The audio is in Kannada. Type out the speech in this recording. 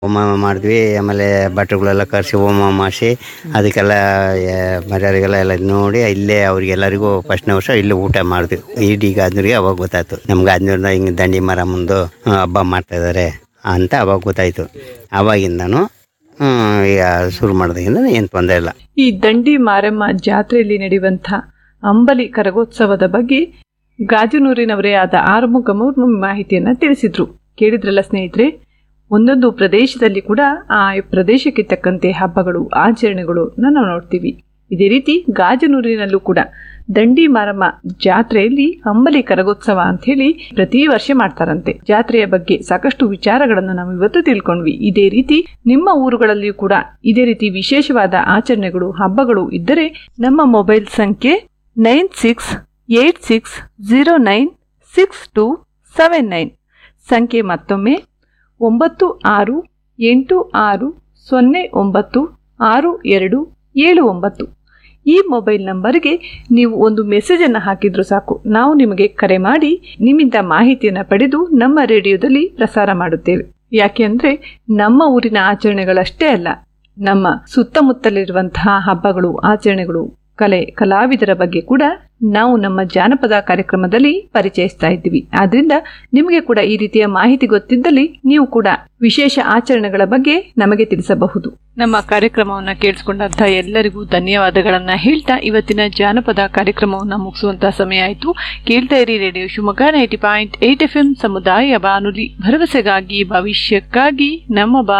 ಹೋಮ ಮಾಡಿದ್ವಿ ಆಮೇಲೆ ಭಟ್ರುಗಳೆಲ್ಲ ಕರೆಸಿ ಹೋಮ ಮಾಡಿಸಿ ಅದಕ್ಕೆಲ್ಲ ಆ, ಮರ್ಯಾದೆಗೆಲ್ಲ ಎಲ್ಲ ನೋಡಿ ಇಲ್ಲೇ ಅವ್ರಿಗೆಲ್ಲರಿಗೂ ಫಸ್ಟ್ನೇ ವರ್ಷ ಇಲ್ಲೇ ಊಟ ಮಾಡಿದ್ವಿ ಇಡೀ ಗಾಜನೂರಿಗೆ ಅವಾಗ ಗೊತ್ತಾಯ್ತು ನಮ್ಮ ಗಾಜನೂರ್ನ ಹಿಂಗೆ ದಂಡಿ ಮರ ಮುಂದೆ ಆ, ಹಬ್ಬ ಮಾಡ್ತಾ ಇದ್ದಾರೆ ಅಂತ ಅವಾಗ ಗೊತ್ತಾಯ್ತು ಅವಾಗಿಂದನು ಹ್ಮ್, ಈಗ ಶುರು ಮಾಡಿದಾಗಿಂದ ಏನು ತೊಂದರೆ ಇಲ್ಲ ಈ ದಂಡಿ ಮಾರಮ್ಮ ಜಾತ್ರೆಯಲ್ಲಿ ನಡೆಯುವಂಥ ಅಂಬಲಿ ಕರಗೋತ್ಸವದ ಬಗ್ಗೆ ಗಾಜನೂರಿನವರೇ ಆದ ಆರುಮುಗಮೂರು ಮಾಹಿತಿಯನ್ನ ತಿಳಿಸಿದ್ರು ಕೇಳಿದ್ರಲ್ಲ ಸ್ನೇಹಿತರೆ ಒಂದೊಂದು ಪ್ರದೇಶದಲ್ಲಿ ಕೂಡ ಆ ಪ್ರದೇಶಕ್ಕೆ ತಕ್ಕಂತೆ ಹಬ್ಬಗಳು ಆಚರಣೆಗಳು ನಾವು ನೋಡ್ತೀವಿ ಇದೇ ರೀತಿ ಗಾಜನೂರಿನಲ್ಲೂ ಕೂಡ ದಂಡಿ ಮಾರಮ್ಮ ಜಾತ್ರೆಯಲ್ಲಿ ಅಂಬಲಿ ಕರಗೋತ್ಸವ ಅಂತ ಹೇಳಿ ಪ್ರತಿ ವರ್ಷ ಮಾಡ್ತಾರಂತೆ ಜಾತ್ರೆಯ ಬಗ್ಗೆ ಸಾಕಷ್ಟು ವಿಚಾರಗಳನ್ನು ನಾವು ಇವತ್ತು ತಿಳ್ಕೊಂಡ್ವಿ ಇದೇ ರೀತಿ ನಿಮ್ಮ ಊರುಗಳಲ್ಲಿಯೂ ಕೂಡ ಇದೇ ರೀತಿ ವಿಶೇಷವಾದ ಆಚರಣೆಗಳು ಹಬ್ಬಗಳು ಇದ್ದರೆ ನಮ್ಮ ಮೊಬೈಲ್ ಸಂಖ್ಯೆ nine six eight six zero nine six two seven nine ಸಂಖ್ಯೆ ಮತ್ತೊಮ್ಮೆ ಒಂಬತ್ತು ಆರು ಎಂಟು ಆರು ಸೊನ್ನೆ ಒಂಬತ್ತು ಆರು ಎರಡು ಏಳು ಒಂಬತ್ತು ಈ ಮೊಬೈಲ್ ನಂಬರ್ಗೆ ನೀವು ಒಂದು ಮೆಸೇಜನ್ನು ಹಾಕಿದ್ರು ಸಾಕು ನಾವು ನಿಮಗೆ ಕರೆ ಮಾಡಿ ನಿಮ್ಮಿಂದ ಮಾಹಿತಿಯನ್ನು ಪಡೆದು ನಮ್ಮ ರೇಡಿಯೋದಲ್ಲಿ ಪ್ರಸಾರ ಮಾಡುತ್ತೇವೆ ಯಾಕೆ ಅಂದರೆ ನಮ್ಮ ಊರಿನ ಆಚರಣೆಗಳಷ್ಟೇ ಅಲ್ಲ ನಮ್ಮ ಸುತ್ತಮುತ್ತಲಿರುವಂತಹ ಹಬ್ಬಗಳು ಆಚರಣೆಗಳು ಕಲೆ ಕಲಾವಿದರ ಬಗ್ಗೆ ಕೂಡ ನಾವು ನಮ್ಮ ಜಾನಪದ ಕಾರ್ಯಕ್ರಮದಲ್ಲಿ ಪರಿಚಯಿಸ್ತಾ ಇದ್ದೀವಿ ಆದ್ರಿಂದ ನಿಮಗೆ ಕೂಡ ಈ ರೀತಿಯ ಮಾಹಿತಿ ಗೊತ್ತಿದ್ದಲ್ಲಿ ನೀವು ಕೂಡ ವಿಶೇಷ ಆಚರಣೆಗಳ ಬಗ್ಗೆ ನಮಗೆ ತಿಳಿಸಬಹುದು ನಮ್ಮ ಕಾರ್ಯಕ್ರಮವನ್ನ ಕೇಳಿಸ್ಕೊಂಡಂತ ಎಲ್ಲರಿಗೂ ಧನ್ಯವಾದಗಳನ್ನ ಹೇಳ್ತಾ ಇವತ್ತಿನ ಜಾನಪದ ಕಾರ್ಯಕ್ರಮವನ್ನ ಮುಗಿಸುವಂತ ಸಮಯ ಆಯಿತು ಕೇಳ್ತಾ ಇರಿ radio Shivamogga ninety point eight F M ಸಮುದಾಯ ಬಾನುಲಿ ಭರವಸೆಗಾಗಿ ಭವಿಷ್ಯಕ್ಕಾಗಿ ನಮ್ಮ ಬಾ